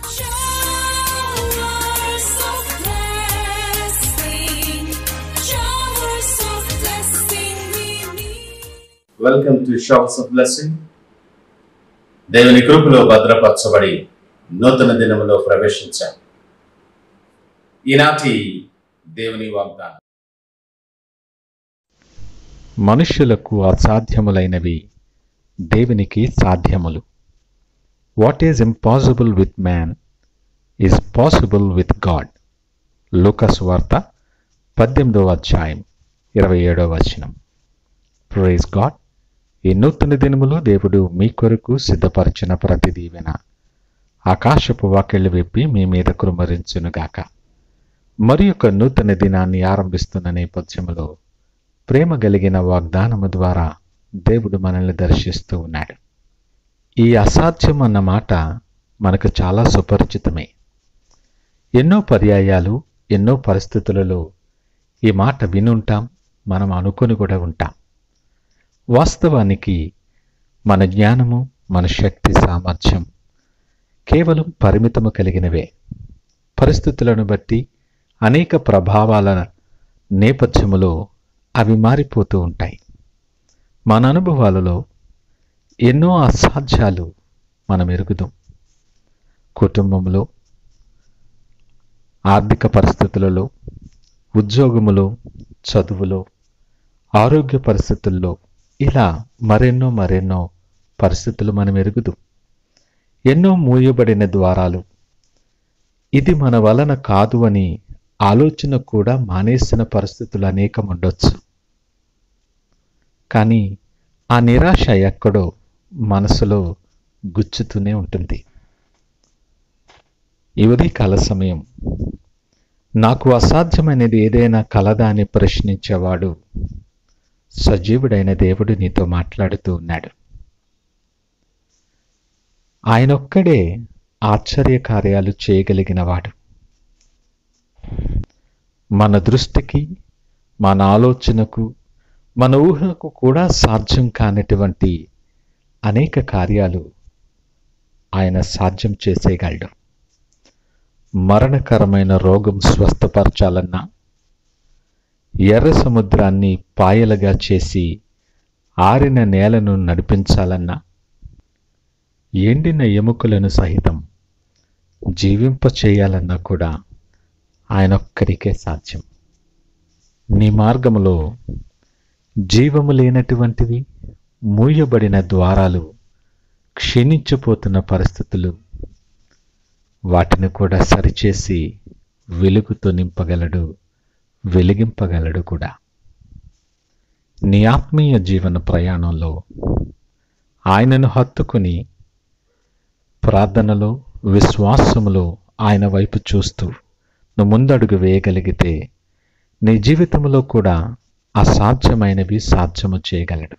Showers of blessing, showers of blessing we need. Welcome to showers of blessing దేవుని కృపలో భద్రపరచబడి నూతన దినములో ప్రవేశించాం ఈనాటి దేవుని వాగ్దానం మనుష్యులకు అసాధ్యములైనవి దేవునికి సాధ్యములు what is impossible with man is possible with God లూకస్ వార్త పద్దెనిమిదవ అధ్యాయం ఇరవై ఏడవ వచనం ప్రైజ్ గాడ్ ఈ నూతన దినములో దేవుడు మీ కొరకు సిద్ధపరిచిన ప్రతి దీవెన ఆకాశపు వాకిళ్ళు విప్పి మీ మీద కురుమరించునుగాక మరి ఒక నూతన దినాన్ని ఆరంభిస్తున్న నేపథ్యములో ప్రేమ కలిగిన వాగ్దానము ద్వారా దేవుడు మనల్ని దర్శిస్తూ ఉన్నాడు ఈ అసాధ్యం అన్న మాట మనకు చాలా సుపరిచితమే ఎన్నో పర్యాయాలు ఎన్నో పరిస్థితులలో ఈ మాట వినుంటాం మనం అనుకుని కూడా ఉంటాం వాస్తవానికి మన జ్ఞానము మన శక్తి సామర్థ్యం కేవలం పరిమితము కలిగినవే పరిస్థితులను బట్టి అనేక ప్రభావాల నేపథ్యములో అవి మారిపోతూ ఉంటాయి మన అనుభవాలలో ఎన్నో అసాధ్యాలు మనం ఎరుగుదాం కుటుంబంలో ఆర్థిక పరిస్థితులలో ఉద్యోగములో చదువులో ఆరోగ్య పరిస్థితుల్లో ఇలా మరెన్నో మరెన్నో పరిస్థితులు మనం ఎరుగుదు ఎన్నో మూయబడిన ద్వారాలు ఇది మన వలన కాదు అని ఆలోచన కూడా మానేసిన పరిస్థితులు అనేకం ఉండొచ్చు కానీ ఆ నిరాశ ఎక్కడో మనసులో గుచ్చుతూనే ఉంటుంది ఈ ఉదయకాల సమయం నాకు అసాధ్యమైనది ఏదైనా కలదా అని ప్రశ్నించేవాడు సజీవుడైన దేవుడు నీతో మాట్లాడుతూ ఉన్నాడు ఆయనొక్కడే ఆశ్చర్య కార్యాలు చేయగలిగినవాడు మన దృష్టికి మన ఆలోచనకు మన ఊహకు కూడా సాధ్యం కానటువంటి అనేక కార్యాలు ఆయన సాధ్యం చేసేయగలడు మరణకరమైన రోగం స్వస్థపరచాలన్నా ఎర్ర సముద్రాన్ని పాయలుగా చేసి ఆరిన నేలను నడిపించాలన్నా ఎండిన ఎముకలను సహితం జీవింప చేయాలన్నా కూడా ఆయనొక్కరికే సాధ్యం నీ మార్గములో జీవము లేనటువంటివి మూయబడిన ద్వారాలు క్షీణించిపోతున్న పరిస్థితులు వాటిని కూడా సరిచేసి వెలుగుతో నింపగలడు వెలిగింపగలడు కూడా నీ ఆత్మీయ జీవన ప్రయాణంలో ఆయనను హత్తుకుని ప్రార్థనలో విశ్వాసములో ఆయన వైపు చూస్తూ నువ్వు ముందడుగు వేయగలిగితే నీ జీవితంలో కూడా అసాధ్యమైనవి సాధ్యము చేయగలడు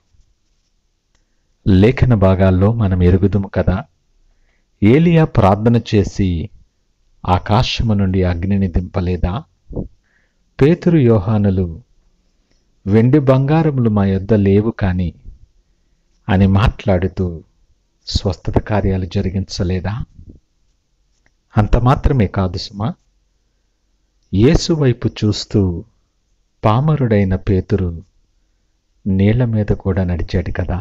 లేఖన భాగాల్లో మనం ఎరుగుదుము కదా ఏలియా ప్రార్థన చేసి ఆకాశము నుండి అగ్నిని దింపలేదా పేతురు యోహానులు వెండి బంగారములు మా యొద్ద లేవు కానీ అని మాట్లాడుతూ స్వస్థత కార్యాలు జరిగించలేదా అంత మాత్రమే కాదు సుమా యేసు వైపు చూస్తూ పామరుడైన పేతురు నీళ్ల మీద కూడా నడిచాడు కదా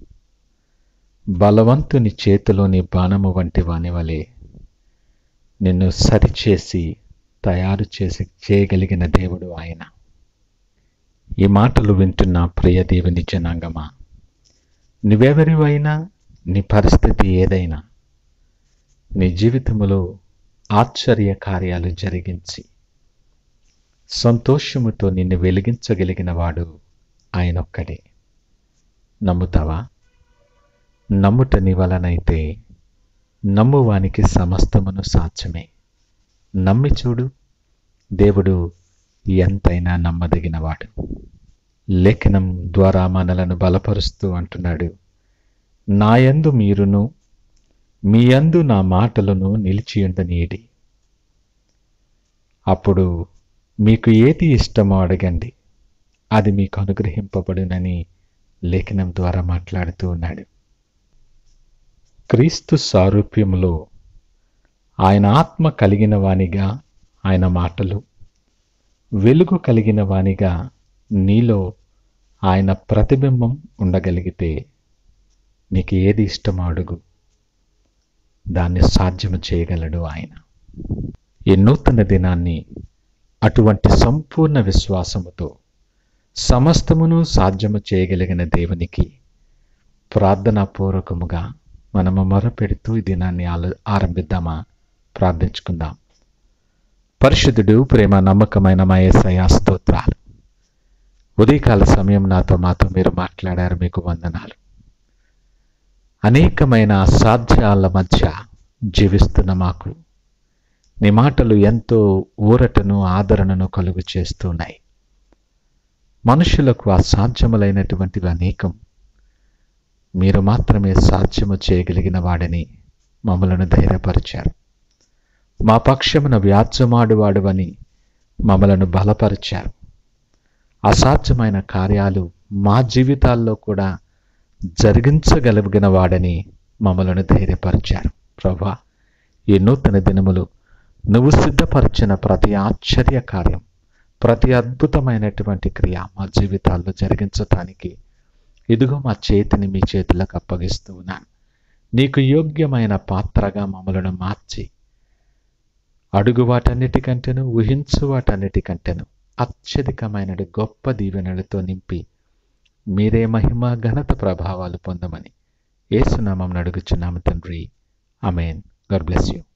బలవంతుని చేతిలోని బాణము వంటి వాని వలె నిన్ను సరిచేసి తయారు చేసి చేయగలిగిన దేవుడు ఆయన ఈ మాటలు వింటున్న ప్రియ దేవుని జనాంగమా నువ్వెవరివైనా నీ పరిస్థితి ఏదైనా నీ జీవితంలో ఆశ్చర్య కార్యాలు జరిగించి సంతోషముతో నిన్ను వెలిగించగలిగిన వాడు ఆయనొక్కడే నమ్ముతావా నమ్ముట నీ వలనైతే నమ్మువానికి సమస్తమును సాధ్యమే నమ్మి చూడు దేవుడు ఎంతైనా నమ్మదగినవాడు లేఖనం ద్వారా మనలను బలపరుస్తూ అంటున్నాడు నాయందు మీరును మీ యందు నా మాటలను నిలిచియుండనీయడి అప్పుడు మీకు ఏది ఇష్టమో అడగండి అది మీకు అనుగ్రహింపబడునని లేఖనం ద్వారా మాట్లాడుతూ ఉన్నాడు క్రీస్తు సారూప్యములో ఆయన ఆత్మ కలిగిన వానిగా ఆయన మాటలు వెలుగు కలిగిన వానిగా నీలో ఆయన ప్రతిబింబం ఉండగలిగితే నీకు ఏది ఇష్టమో అడుగు దాన్ని సాధ్యము చేయగలడు ఆయన ఈ నూతన దినాన్ని అటువంటి సంపూర్ణ విశ్వాసముతో సమస్తమును సాధ్యము చేయగలిగిన దేవునికి ప్రార్థనాపూర్వకముగా మనము మొరపెడుతూ ఈ దినాన్ని ఆలో ఆరంభిద్దామా ప్రార్థించుకుందాం పరిశుద్ధుడు ప్రేమ నమ్మకమైన మా యేసయ్య స్తోత్రాలు ఉదయకాల సమయం నాతో మాతో మీరు మాట్లాడారు మీకు వందనాలు అనేకమైన అసాధ్యాల మధ్య జీవిస్తున్న మాకు నీ మాటలు ఎంతో ఊరటను ఆదరణను కలుగు చేస్తున్నాయి మనుషులకు అసాధ్యములైనటువంటివి అనేకం మీరు మాత్రమే సాధ్యము చేయగలిగిన వాడని మమ్మలను ధైర్యపరిచారు మా పక్షమున వ్యాజ్యమాడువాడువని మమ్మలను బలపరిచారు అసాధ్యమైన కార్యాలు మా జీవితాల్లో కూడా జరిగించగలిగిన వాడని మమ్మలను ధైర్యపరిచారు ప్రభా ఈ నూతన దినములు నువ్వు సిద్ధపరిచిన ప్రతి ఆశ్చర్య కార్యం ప్రతి అద్భుతమైనటువంటి క్రియ మా జీవితాల్లో జరిగించటానికి ఇదిగో మా చేతిని మీ చేతులకు అప్పగిస్తూ ఉన్నాను నీకు యోగ్యమైన పాత్రగా మమ్మలను మార్చి అడుగు వాటన్నిటికంటేను ఊహించు వాటన్నిటికంటేను అత్యధికమైన గొప్ప దీవెనలతో నింపి మీరే మహిమ ఘనత ప్రభావాలు పొందమని ఏసునామం అడుగుచున్నాము తండ్రి అమేన్ గాడ్ బ్లెస్ యూ